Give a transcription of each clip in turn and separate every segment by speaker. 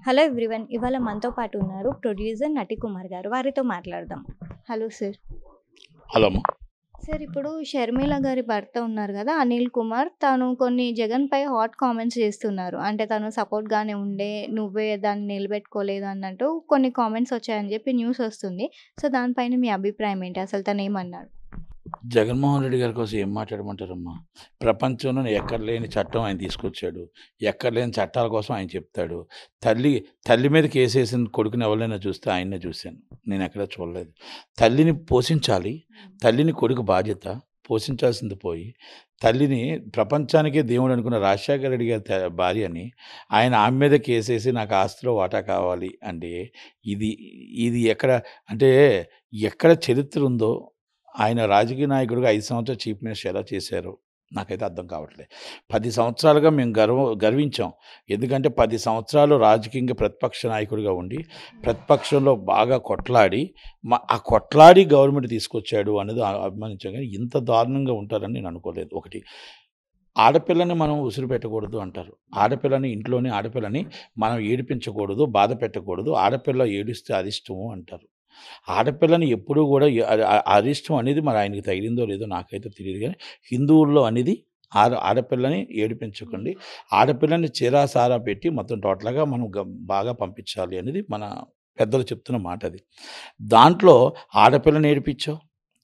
Speaker 1: hello everyone ఇవాళ మనతో పాటు ఉన్నారు ప్రొడ్యూసర్ నటి కుమార్ గారు వారితో మాట్లాడదాం హలో సార్
Speaker 2: హలో అమ్మ
Speaker 1: సార్ ఇప్పుడు షర్మిల గారి భర్త ఉన్నారు కదా అనిల్ కుమార్ తను కొన్ని జగన్ పై హాట్ కామెంట్స్ చేస్తున్నారు అంటే తను సపోర్ట్ గానే ఉండే నువ్వే దాన్ని నిలబెట్టుకోలేదు అన్నట్టు కొన్ని కామెంట్స్ వచ్చాయని చెప్పి న్యూస్ వస్తుంది సో దానిపైన మీ అభిప్రాయం ఏంటి అసలు తను ఏమన్నాడు
Speaker 2: జగన్మోహన్ రెడ్డి గారి కోసం ఏం మాట్లాడమంటారమ్మా ప్రపంచంలో ఎక్కడ లేని చట్టం ఆయన తీసుకొచ్చాడు ఎక్కడ లేని చట్టాల కోసం ఆయన చెప్తాడు తల్లి తల్లి మీద కేసేసిన కొడుకుని ఎవరైనా చూస్తే ఆయన్నే చూశాను నేను ఎక్కడ చూడలేదు తల్లిని పోషించాలి తల్లిని కొడుకు బాధ్యత పోషించాల్సింది పోయి తల్లిని ప్రపంచానికే దేవుడు అనుకున్న రాజశేఖర రెడ్డి గారి త- భార్యని ఆయన ఆమె మీద కేసేసి నాకు ఆస్తిలో వాటా కావాలి అంటే ఇది ఇది ఎక్కడ అంటే ఎక్కడ చరిత్ర ఉందో ఆయన రాజకీయ నాయకుడిగా ఐదు సంవత్సరాలు చీఫ్ మినిస్టర్ ఎలా చేశారు నాకైతే అర్థం కావట్లేదు పది సంవత్సరాలుగా మేము గర్వ గర్వించాం ఎందుకంటే పది సంవత్సరాలు రాజకీయంగా ప్రతిపక్ష నాయకుడిగా ఉండి ప్రతిపక్షంలో బాగా కొట్లాడి మా ఆ కొట్లాడి గవర్నమెంట్ తీసుకొచ్చాడు అనేది ఆ- అభిమానించాం కానీ ఇంత దారుణంగా ఉంటారని నేను అనుకోలేదు ఒకటి ఆడపిల్లని మనం ఉసిరు పెట్టకూడదు అంటారు ఆడపిల్లని ఇంట్లోనే ఆడపిల్లని మనం ఏడిపించకూడదు బాధ పెట్టకూడదు ఆడపిల్ల ఏడిస్తే అరిష్టము అంటారు ఆడపిల్లని ఎప్పుడూ కూడా ఎ- అ- అ- అరిష్టం అనేది మరి ఆయనకి తగిలిందో లేదో నాకైతే తెలియదు కానీ హిందువుల్లో అనేది ఆడ ఆడపిల్లని ఏడిపించకండి ఆడపిల్లని చీరా సారా పెట్టి మొత్తం టోటల్గా మనం గ- బాగా పంపించాలి అనేది మన పెద్దలు చెప్తున్న మాట అది దాంట్లో ఆడపిల్లని ఏడిపించావు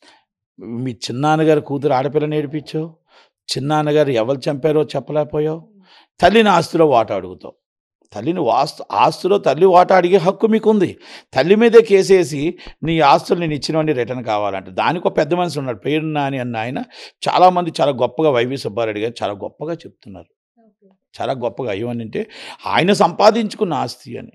Speaker 2: మీ చిన్నాన్నగారి కూతురు ఆడపిల్లని ఏడిపించావు చిన్నాన్నగారు ఎవరు చంపారో చెప్పలేకపోయావు తల్లిని ఆస్తిలో వాట అడుగుతావు తల్లిని వాస్తు ఆస్తిలో తల్లి వాట అడిగే హక్కు మీకు ఉంది తల్లి మీదే కేసేసి నీ ఆస్తులు నేను ఇచ్చినవన్నీ రిటర్న్ కావాలంటే దానికి ఒక పెద్ద మనిషి ఉన్నాడు పేరు నాని అన్న ఆయన చాలామంది చాలా గొప్పగా వైవి సుబ్బారెడ్డి గారు చాలా గొప్పగా చెప్తున్నారు చాలా గొప్పగా అయ్యో అని అంటే ఆయన సంపాదించుకున్న ఆస్తి అని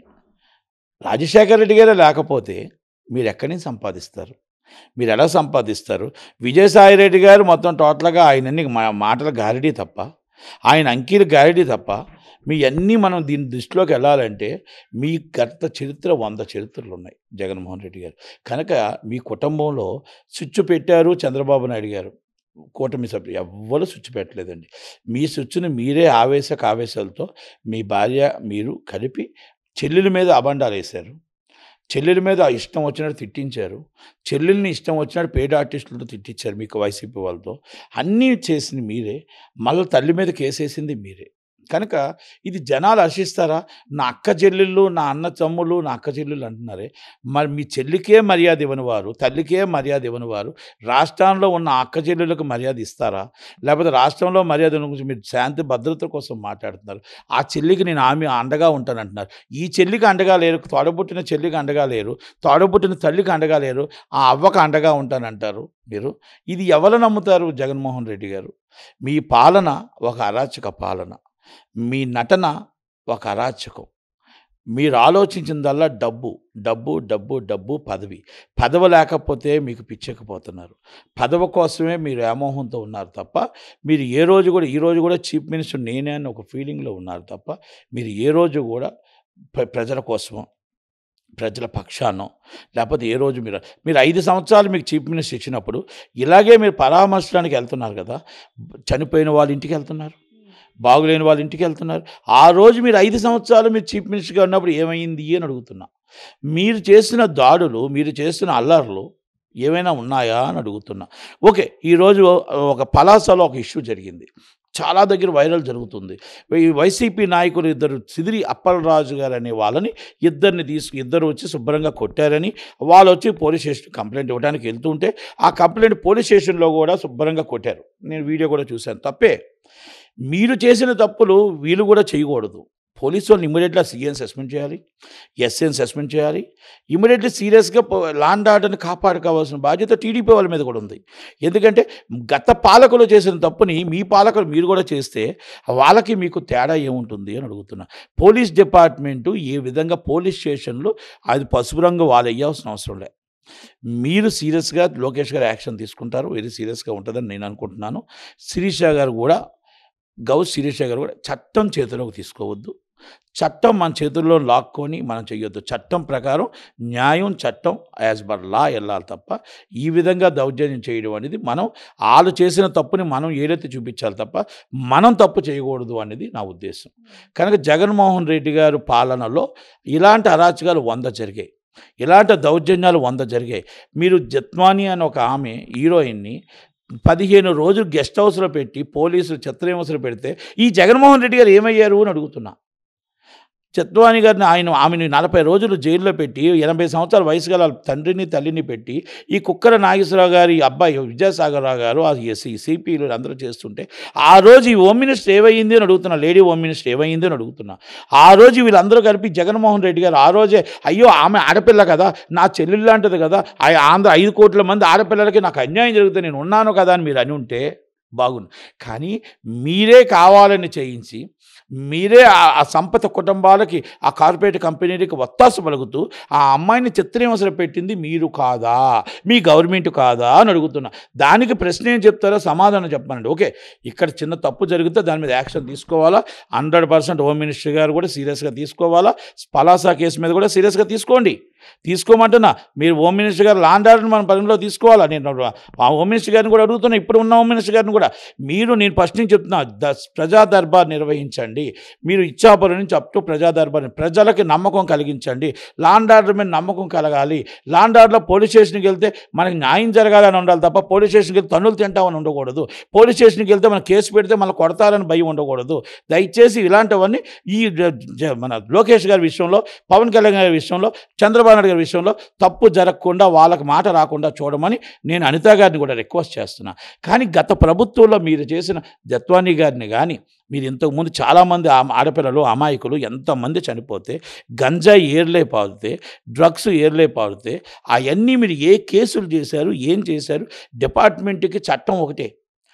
Speaker 2: రాజశేఖర రెడ్డి గారే లేకపోతే మీరు ఎక్కడి నుంచి సంపాదిస్తారు మీరు ఎలా సంపాదిస్తారు విజయసాయి రెడ్డి గారు మొత్తం టోటల్గా ఆయన అన్ని మా మాటల గారిడీ తప్ప ఆయన అంకీల గారిడీ తప్ప మీ అన్నీ మనం దీని దృష్టిలోకి వెళ్ళాలంటే మీ గత చరిత్ర వంద చరిత్రలు ఉన్నాయి జగన్మోహన్ రెడ్డి గారు కనుక మీ కుటుంబంలో స్విచ్ పెట్టారు చంద్రబాబు నాయుడు గారు కూటమి సభ్యులు ఎవ్వరు స్విచ్ పెట్టలేదండి మీ స్విచ్ని మీరే ఆవేశక ఆవేశాలతో మీ భార్య మీరు కలిపి చెల్లెల మీద అబండాలు వేశారు చెల్లెల మీద ఇష్టం వచ్చినట్టు తిట్టించారు చెల్లెల్ని ఇష్టం వచ్చినట్టు పేద ఆర్టిస్టులతో తిట్టించారు మీకు వైసీపీ వాళ్ళతో అన్నీ చేసింది మీరే మళ్ళీ తల్లి మీద కేసేసింది మీరే కనుక ఇది జనాలు హర్షిస్తారా నా అక్క చెల్లెళ్ళు నా అన్న తమ్ముళ్ళు నా అక్క చెల్లెళ్ళు అంటున్నారే మరి మీ చెల్లికే మర్యాద ఇవ్వని వారు తల్లికే మర్యాద ఇవ్వని వారు రాష్ట్రంలో ఉన్న అక్క చెల్లెళ్ళకు మర్యాద ఇస్తారా లేకపోతే రాష్ట్రంలో మర్యాద గురించి మీరు శాంతి భద్రత కోసం మాట్లాడుతున్నారు ఆ చెల్లికి నేను ఆమె అండగా ఉంటానంటున్నారు ఈ చెల్లికి అండగా లేరు తోడబుట్టిన చెల్లికి అండగా లేరు తోడబుట్టిన తల్లికి అండగా లేరు ఆ అవ్వకు అండగా ఉంటానంటారు మీరు ఇది ఎవరు నమ్ముతారు జగన్మోహన్ రెడ్డి గారు మీ పాలన ఒక అరాచక పాలన మీ నటన ఒక అరాచకం మీరు ఆలోచించిందల్లా డబ్బు డబ్బు డబ్బు డబ్బు పదవి పదవి లేకపోతే మీకు పిచ్చకపోతున్నారు పదవి కోసమే మీరు వ్యామోహంతో ఉన్నారు తప్ప మీరు ఏ రోజు కూడా ఈ రోజు కూడా చీఫ్ మినిస్టర్ నేనే అని ఒక ఫీలింగ్లో ఉన్నారు తప్ప మీరు ఏ రోజు కూడా ప్ర- ప్రజల కోసమో ప్రజల పక్షానో లేకపోతే ఏ రోజు మీరు మీరు ఐదు సంవత్సరాలు మీకు చీఫ్ మినిస్టర్ ఇచ్చినప్పుడు ఇలాగే మీరు పరామర్శడానికి వెళ్తున్నారు కదా చనిపోయిన వాళ్ళ ఇంటికి వెళ్తున్నారు బాగులేని వాళ్ళ ఇంటికి వెళ్తున్నారు ఆ రోజు మీరు ఐదు సంవత్సరాలు మీరు చీఫ్ మినిస్టర్గా ఉన్నప్పుడు ఏమైంది అని అడుగుతున్నా మీరు చేసిన దాడులు మీరు చేసిన అల్లర్లు ఏమైనా ఉన్నాయా అని అడుగుతున్నా ఓకే ఈరోజు ఒక పలాసలో ఒక ఇష్యూ జరిగింది చాలా దగ్గర వైరల్ జరుగుతుంది ఈ వైసీపీ నాయకులు ఇద్దరు సిదిరి అప్పలరాజు గారు అనే వాళ్ళని ఇద్దరిని తీసుకు ఇద్దరు వచ్చి శుభ్రంగా కొట్టారని వాళ్ళు వచ్చి పోలీస్ స్టేషన్ కంప్లైంట్ ఇవ్వడానికి వెళ్తుంటే ఆ కంప్లైంట్ పోలీస్ స్టేషన్లో కూడా శుభ్రంగా కొట్టారు నేను వీడియో కూడా చూశాను తప్పే మీరు చేసిన తప్పులు వీళ్ళు కూడా చేయకూడదు పోలీసు వాళ్ళు ఇమీడియట్గా సీఎన్ సస్పెండ్ చేయాలి ఎస్ఎన్ సస్పెండ్ చేయాలి ఇమీడియట్లీ సీరియస్గా లాండ్ ఆర్డర్ని కాపాడుకోవాల్సిన బాధ్యత టీడీపీ వాళ్ళ మీద కూడా ఉంది ఎందుకంటే గత పాలకులు చేసిన తప్పుని మీ పాలకులు మీరు కూడా చేస్తే వాళ్ళకి మీకు తేడా ఏముంటుంది అని అడుగుతున్నా పోలీస్ డిపార్ట్మెంటు ఏ విధంగా పోలీస్ స్టేషన్లో అది పసుపు రంగు వాళ్ళు వేయాల్సిన అవసరం లే మీరు సీరియస్గా లోకేష్ గారు యాక్షన్ తీసుకుంటారు వెరీ సీరియస్గా ఉంటుందని నేను అనుకుంటున్నాను శిరీష గారు కూడా గౌ శిరీష గారు కూడా చట్టం చేతిలోకి తీసుకోవద్దు చట్టం మన చేతుల్లో లాక్కొని మనం చేయొద్దు చట్టం ప్రకారం న్యాయం చట్టం యాజ్ పర్ లా వెళ్ళాలి తప్ప ఈ విధంగా దౌర్జన్యం చేయడం అనేది మనం వాళ్ళు చేసిన తప్పుని మనం ఏదైతే చూపించాలి తప్ప మనం తప్పు చేయకూడదు అనేది నా ఉద్దేశం కనుక జగన్మోహన్ రెడ్డి గారు పాలనలో ఇలాంటి అరాచకాలు వంద జరిగాయి ఇలాంటి దౌర్జన్యాలు వంద జరిగాయి మీరు జత్వాని అని ఒక ఆమె హీరోయిన్ని పదిహేను రోజులు గెస్ట్ హౌస్లో పెట్టి పోలీసులు చిత్రహింసలు పెడితే ఈ జగన్మోహన్ రెడ్డి గారు ఏమయ్యారు అని అడుగుతున్నా చత్వాని గారిని ఆయన ఆమెను నలభై రోజులు జైల్లో పెట్టి ఎనభై సంవత్సరాల వయసు గల తండ్రిని తల్లిని పెట్టి ఈ కుక్కర నాగేశ్వరరావు గారి అబ్బాయి విద్యాసాగరరావు గారు ఆ ఎస్సీ సిపిలు అందరూ చేస్తుంటే ఆ రోజు ఈ హోమ్ మినిస్టర్ ఏమైంది అని అడుగుతున్నా లేడీ హోమ్ మినిస్టర్ ఏమైంది అని అడుగుతున్నా ఆ రోజు వీళ్ళందరూ కలిపి జగన్మోహన్ రెడ్డి గారు ఆ రోజే అయ్యో ఆమె ఆడపిల్ల కదా నా చెల్లెలు లాంటిది కదా ఆ ఆంధ్ర ఐదు కోట్ల మంది ఆడపిల్లలకి నాకు అన్యాయం జరుగుతుంది నేను ఉన్నాను కదా అని మీరు అని ఉంటే బాగుంది కానీ మీరే కావాలని చేయించి మీరే ఆ- ఆ సంపద కుటుంబాలకి ఆ కార్పొరేట్ కంపెనీలకి ఒత్తాసు పలుకుతూ ఆ అమ్మాయిని చిత్రహింసలు పెట్టింది మీరు కాదా మీ గవర్నమెంట్ కాదా అని అడుగుతున్నా దానికి ప్రశ్న ఏం చెప్తారో సమాధానం చెప్పనండి ఓకే ఇక్కడ చిన్న తప్పు జరిగితే దాని మీద యాక్షన్ తీసుకోవాలా హండ్రెడ్ పర్సెంట్ హోమ్ మినిస్టర్ గారు కూడా సీరియస్గా తీసుకోవాలా పలాసా కేసు మీద కూడా సీరియస్గా తీసుకోండి తీసుకోమంటున్నా మీరు హోమ్ మినిస్టర్ గారు లాండ్ ఆర్డర్ మన పరిధిలో తీసుకోవాలా నేను ఆ హోమ్ మినిస్టర్ గారిని కూడా అడుగుతున్నా ఇప్పుడు ఉన్న హోమ్ మినిస్టర్ గారిని కూడా మీరు నేను ఫస్ట్ నుంచి చెప్తున్నా ద ప్రజా దర్బార్ నిర్వహించండి మీరు ఇచ్చాపురం నుంచి అప్ టు ప్రజా దర్బార్ ప్రజలకి నమ్మకం కలిగించండి లాండ్ ఆర్డర్ మీద నమ్మకం కలగాలి లాండ్ ఆర్డర్లో పోలీస్ స్టేషన్కి వెళ్తే మనకి న్యాయం జరగాలని ఉండాలి తప్ప పోలీస్ స్టేషన్కి వెళ్తే తన్నులు తింటామని ఉండకూడదు పోలీస్ స్టేషన్కి వెళ్తే మన కేసు పెడితే మనల్ని కొడతారని భయం ఉండకూడదు దయచేసి ఇలాంటివన్నీ ఈ జ- జ- మన లోకేష్ గారి విషయంలో పవన్ కళ్యాణ్ గారి విషయంలో చంద్రబాబు నాయుడు గారి విషయంలో తప్పు జరగకుండా వాళ్ళకి మాట రాకుండా చూడమని నేను అనిత గారిని కూడా రిక్వెస్ట్ చేస్తున్నా కానీ గత ప్రభుత్వంలో మీరు చేసిన జత్వానీ గారిని కానీ మీరు ఇంతకుముందు చాలామంది ఆ ఆడపిల్లలు అమాయకులు ఎంతమంది చనిపోతే గంజాయి ఏర్లే పారితే డ్రగ్స్ ఏర్లే పారితే అవన్నీ మీరు ఏ కేసులు చేశారు ఏం చేశారు డిపార్ట్మెంట్కి చట్టం ఒకటే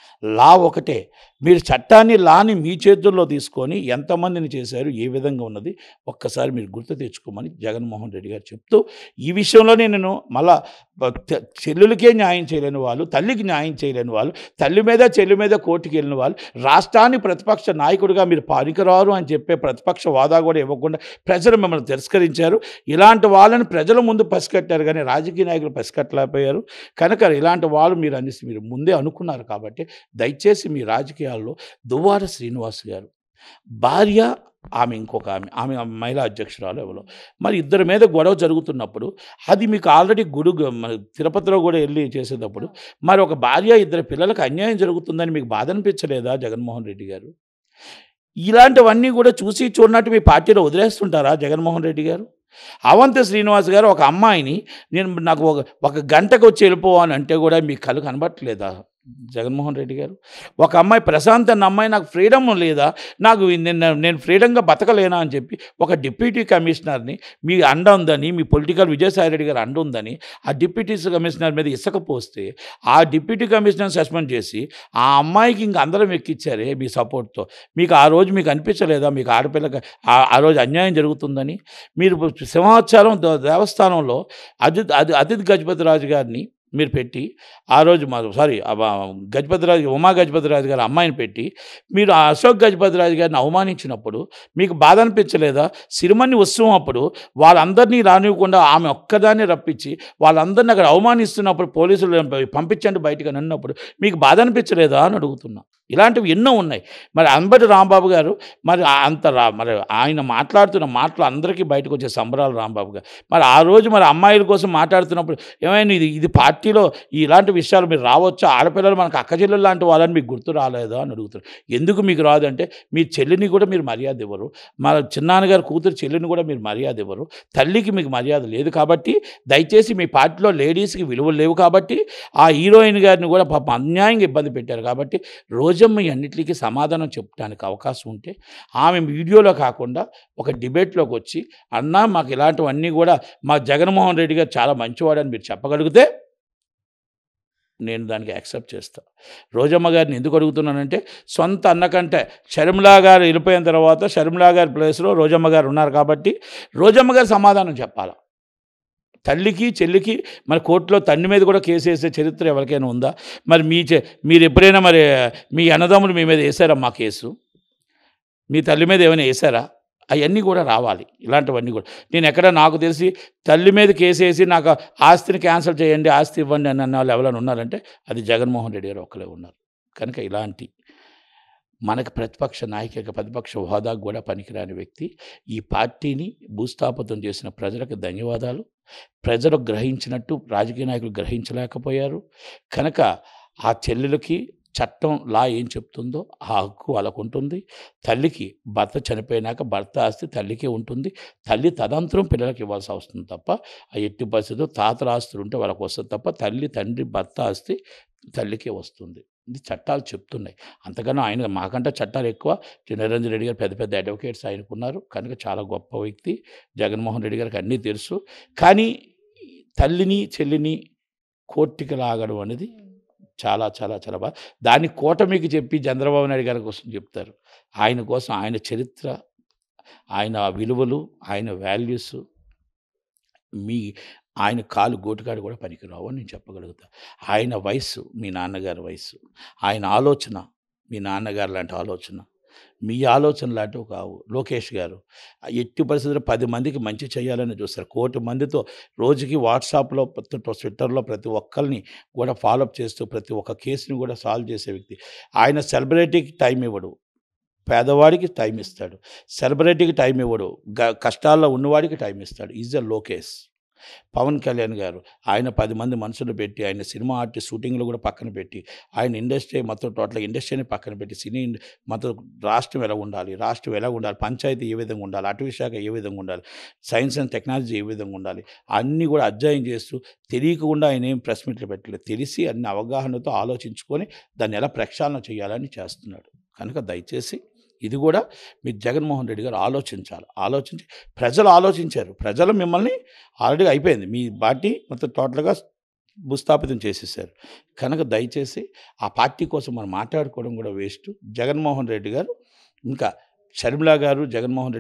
Speaker 2: లా ఒకటే మీరు చట్టాన్ని లాని మీ చేతుల్లో తీసుకొని ఎంతమందిని చేశారు ఏ విధంగా ఉన్నది ఒక్కసారి మీరు గుర్తు తెచ్చుకోమని జగన్మోహన్ రెడ్డి గారు చెప్తూ ఈ విషయంలోనే నేను మళ్ళా బ- తె- చెల్లులకే న్యాయం చేయలేని వాళ్ళు తల్లికి న్యాయం చేయలేని వాళ్ళు తల్లి మీద చెల్లి మీద కోర్టుకి వెళ్ళిన వాళ్ళు రాష్ట్రాన్ని ప్రతిపక్ష నాయకుడిగా మీరు పారికరారు అని చెప్పే ప్రతిపక్ష హోదా కూడా ఇవ్వకుండా ప్రజలు మిమ్మల్ని తిరస్కరించారు ఇలాంటి వాళ్ళని ప్రజల ముందు పసికట్టారు కానీ రాజకీయ నాయకులు పసికట్టలేకపోయారు కనుక ఇలాంటి వాళ్ళు మీరు అనేసి మీరు ముందే అనుకున్నారు కాబట్టి దయచేసి మీ రాజకీయాల్లో దువ్వాడ శ్రీనివాస్ గారు భార్య ఆమె ఇంకొక ఆమె ఆమె మహిళా అధ్యక్షురాలు ఎవరో మరి ఇద్దరి మీద గొడవ జరుగుతున్నప్పుడు అది మీకు ఆల్రెడీ గుడు మన తిరుపతిలో కూడా వెళ్ళి చేసేటప్పుడు మరి ఒక భార్య ఇద్దరు పిల్లలకు అన్యాయం జరుగుతుందని మీకు బాధ అనిపించలేదా జగన్మోహన్ రెడ్డి గారు ఇలాంటివన్నీ కూడా చూసి చూడనట్టు మీ పార్టీలో వదిలేస్తుంటారా జగన్మోహన్ రెడ్డి గారు అవంతి శ్రీనివాస్ గారు ఒక అమ్మాయిని నేను నాకు ఒక ఒక గంటకు వచ్చి వెళ్ళిపోవాలని అంటే కూడా మీ కళ్ళు కనబట్టలేదా జగన్మోహన్ రెడ్డి గారు ఒక అమ్మాయి ప్రశాంత్ అన్న అమ్మాయి నాకు ఫ్రీడమ్ లేదా నాకు నిన్న నేను ఫ్రీడంగా బతకలేనా అని చెప్పి ఒక డిప్యూటీ కమిషనర్ని మీ అండ ఉందని మీ పొలిటికల్ విజయసాయి రెడ్డి గారు అండ ఉందని ఆ డిప్యూటీ కమిషనర్ మీద ఇసుక పోస్తే ఆ డిప్యూటీ కమిషనర్ సస్పెండ్ చేసి ఆ అమ్మాయికి ఇంక అందరం ఎక్కిచ్చారే మీ సపోర్ట్తో మీకు ఆ రోజు మీకు అనిపించలేదా మీకు ఆడపిల్లకి ఆ- ఆ రోజు అన్యాయం జరుగుతుందని మీరు సింహాచలం ద- దేవస్థానంలో అజిత్ అది అతిథ్ గజపతి రాజు గారిని మీరు పెట్టి ఆ రోజు మా సారీ గజపతిరాజు ఉమా గజపతిరాజు గారి అమ్మాయిని పెట్టి మీరు ఆ అశోక్ గజపతిరాజు గారిని అవమానించినప్పుడు మీకు బాధ అనిపించలేదా సిరిమన్ని ఉత్సవం అప్పుడు వాళ్ళందరినీ రానివ్వకుండా ఆమె ఒక్కదాన్ని రప్పించి వాళ్ళందరినీ అక్కడ అవమానిస్తున్నప్పుడు పోలీసులు పంపించండి బయటకు అని అన్నప్పుడు మీకు బాధ అనిపించలేదా అని అడుగుతున్నా ఇలాంటివి ఎన్నో ఉన్నాయి మరి అంబటి రాంబాబు గారు మరి ఆ- అంత రా మరి ఆయన మాట్లాడుతున్న మాటలు అందరికీ బయటకు వచ్చే సంబరాలు రాంబాబు గారు మరి ఆ రోజు మరి అమ్మాయిల కోసం మాట్లాడుతున్నప్పుడు ఏమైనా ఇది ఇది పార్టీలో ఇలాంటి విషయాలు మీరు రావచ్చా ఆడపిల్లలు మనకు అక్క చెల్లెలు లాంటి వాళ్ళని మీకు గుర్తు రాలేదా అని అడుగుతారు ఎందుకు మీకు రాదంటే మీ చెల్లిని కూడా మీరు మర్యాద ఇవ్వరు మా చిన్నాన్నగారు కూతురు చెల్లిని కూడా మీరు మర్యాద ఇవ్వరు తల్లికి మీకు మర్యాద లేదు కాబట్టి దయచేసి మీ పార్టీలో లేడీస్కి విలువలు లేవు కాబట్టి ఆ హీరోయిన్ గారిని కూడా పాపం అన్యాయంగా ఇబ్బంది పెట్టారు కాబట్టి రోజమ్మ ఈ అన్నిటికీ సమాధానం చెప్పడానికి అవకాశం ఉంటే ఆమె వీడియోలో కాకుండా ఒక డిబేట్లోకి వచ్చి అన్నా మాకు ఇలాంటివన్నీ కూడా మా జగన్మోహన్ రెడ్డి గారు చాలా మంచివాడని మీరు చెప్పగలిగితే నేను దానికి యాక్సెప్ట్ చేస్తాను రోజమ్మ గారిని ఎందుకు అడుగుతున్నానంటే సొంత అన్న కంటే షర్మిలా గారు వెళ్ళిపోయిన తర్వాత షర్మిలా గారి ప్లేస్లో రోజమ్మ గారు ఉన్నారు కాబట్టి రోజమ్మ గారు సమాధానం చెప్పాలి తల్లికి చెల్లికి మరి కోర్టులో తండ్రి మీద కూడా కేసు వేసే చరిత్ర ఎవరికైనా ఉందా మరి మీ చె- మీరు ఎప్పుడైనా మరి మీ అన్నదమ్ములు మీ మీద వేసారా మా కేసు మీ తల్లి మీద ఏమైనా వేసారా అవన్నీ కూడా రావాలి ఇలాంటివన్నీ కూడా నేను ఎక్కడ నాకు తెలిసి తల్లి మీద కేసేసి నాకు ఆస్తిని క్యాన్సిల్ చేయండి ఆస్తి ఇవ్వండి అని అన్న వాళ్ళు ఎవరైనా ఉన్నారంటే అది జగన్మోహన్ రెడ్డి గారు ఒక్కలే ఉన్నారు కనుక ఇలాంటి మనకు ప్రతిపక్ష నాయక ప్రతిపక్ష హోదాకు కూడా పనికిరాని వ్యక్తి ఈ పార్టీని భూస్థాపితం చేసిన ప్రజలకు ధన్యవాదాలు ప్రజలు గ్రహించినట్టు రాజకీయ నాయకులు గ్రహించలేకపోయారు కనుక ఆ చెల్లెలకి చట్టం లా ఏం చెప్తుందో ఆ హక్కు వాళ్ళకు ఉంటుంది తల్లికి భర్త చనిపోయినాక భర్త ఆస్తి తల్లికే ఉంటుంది తల్లి తదంతరం పిల్లలకి ఇవ్వాల్సి వస్తుంది తప్ప ఆ ఎట్టి పరిస్థితుల్లో తాతల ఆస్తులు ఉంటే వాళ్ళకి వస్తుంది తప్ప తల్లి తండ్రి భర్త ఆస్తి తల్లికే వస్తుంది ఇది చట్టాలు చెప్తున్నాయి అంతకన్నా ఆయన మాకంటే చట్టాలు ఎక్కువ నిరంజన్ రెడ్డి గారు పెద్ద పెద్ద అడ్వకేట్స్ ఆయనకున్నారు కనుక చాలా గొప్ప వ్యక్తి జగన్మోహన్ రెడ్డి గారికి అన్నీ తెలుసు కానీ తల్లిని చెల్లిని కోర్టుకి లాగడం అనేది చాలా చాలా చాలా బాగా దాన్ని కూటమికి చెప్పి చంద్రబాబు నాయుడు గారి కోసం చెప్తారు ఆయన కోసం ఆయన చరిత్ర ఆయన విలువలు ఆయన వాల్యూస్ మీ ఆయన కాలు గోటుకాడు కూడా పనికిరావు అని నేను చెప్పగలుగుతా ఆయన వయస్సు మీ నాన్నగారి వయస్సు ఆయన ఆలోచన మీ నాన్నగారు లాంటి ఆలోచన మీ ఆలోచన లాంటివి కావు లోకేష్ గారు ఎట్టి పరిస్థితుల్లో పది మందికి మంచి చేయాలని చూస్తారు కోటి మందితో రోజుకి వాట్సాప్లో ప్రతి- ట్విట్టర్లో ప్రతి ఒక్కరిని కూడా ఫాలోఅప్ చేస్తూ ప్రతి ఒక్క కేసుని కూడా సాల్వ్ చేసే వ్యక్తి ఆయన సెలబ్రిటీకి టైం ఇవ్వడు పేదవాడికి టైం ఇస్తాడు సెలబ్రిటీకి టైం ఇవ్వడు గ కష్టాల్లో ఉన్నవాడికి టైం ఇస్తాడు ఈజ్ అ లోకేష్ పవన్ కళ్యాణ్ గారు ఆయన పది మంది మనుషులు పెట్టి ఆయన సినిమా ఆర్టిస్ట్ షూటింగ్లు కూడా పక్కన పెట్టి ఆయన ఇండస్ట్రీ మొత్తం టోటల్ ఇండస్ట్రీని పక్కన పెట్టి సినీ ఇండ- మొత్తం రాష్ట్రం ఎలా ఉండాలి రాష్ట్రం ఎలా ఉండాలి పంచాయతీ ఏ విధంగా ఉండాలి అటవీ శాఖ ఏ విధంగా ఉండాలి సైన్స్ అండ్ టెక్నాలజీ ఏ విధంగా ఉండాలి అన్నీ కూడా అధ్యయనం చేస్తూ తెలియకుండా ఆయన ఏం ప్రెస్ మీట్లు పెట్టలేదు తెలిసి అన్ని అవగాహనతో ఆలోచించుకొని దాన్ని ఎలా ప్రక్షాళన చేయాలని చేస్తున్నాడు కనుక దయచేసి ఇది కూడా మీరు జగన్మోహన్ రెడ్డి గారు ఆలోచించాలి ఆలోచించి ప్రజలు ఆలోచించారు ప్రజలు మిమ్మల్ని ఆల్రెడీ అయిపోయింది మీ పార్టీ మొత్తం టోటల్గా భూస్థాపితం చేసేసారు కనుక దయచేసి ఆ పార్టీ కోసం మనం మాట్లాడుకోవడం కూడా వేస్ట్ జగన్మోహన్ రెడ్డి గారు ఇంకా షర్మిల గారు జగన్మోహన్ రెడ్డి